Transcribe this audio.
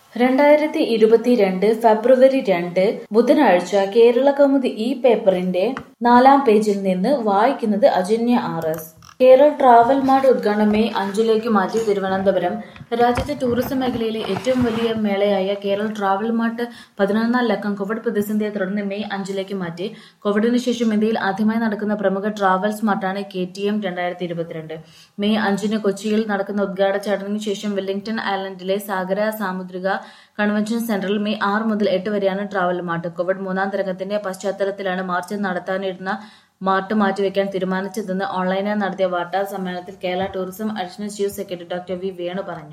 രണ്ടായിരത്തി ഇരുപത്തിരണ്ട് ഫെബ്രുവരി രണ്ട് ബുധനാഴ്ച കേരള കൗമുദി ഈ പേപ്പറിന്റെ നാലാം പേജിൽ നിന്ന് വായിക്കുന്നത് Ajanya R S Kerala travel mart ഉദ്ഘാടനം മെയ് അഞ്ചിലേക്ക് മാറ്റി തിരുവനന്തപുരം രാജ്യത്തെ ടൂറിസം മേഖലയിലെ ഏറ്റവും വലിയ മേളയായ കേരള ട്രാവൽ മാർട്ട് പതിനൊന്നാം ലക്കം കോവിഡ് പ്രതിസന്ധിയെ തുടർന്ന് മെയ് അഞ്ചിലേക്ക് മാറ്റി കോവിഡിന് ശേഷം ഇന്ത്യയിൽ ആദ്യമായി നടക്കുന്ന പ്രമുഖ ട്രാവൽസ് മാർട്ടാണ് കെ ടി എം രണ്ടായിരത്തി ഇരുപത്തിരണ്ട് മെയ് അഞ്ചിന് കൊച്ചിയിൽ നടക്കുന്ന ഉദ്ഘാടന ചടങ്ങിന് ശേഷം വെല്ലിംഗ്ടൺ ഐലൻഡിലെ സാഗര സാമുദ്രിക കൺവെൻഷൻ സെന്ററിൽ മെയ് ആറ് മുതൽ എട്ട് വരെയാണ് ട്രാവൽ മാർട്ട് കോവിഡ് മൂന്നാം തരംഗത്തിന്റെ പശ്ചാത്തലത്തിലാണ് മാർച്ച് നടത്താനിരുന്ന മാർട്ട് മാറ്റിവെക്കാൻ തീരുമാനിച്ചതെന്ന് ഓൺലൈനായി നടത്തിയ വാർത്താ സമ്മേളനത്തിൽ Kerala tourism additional chief secretary doctor V Venu പറഞ്ഞു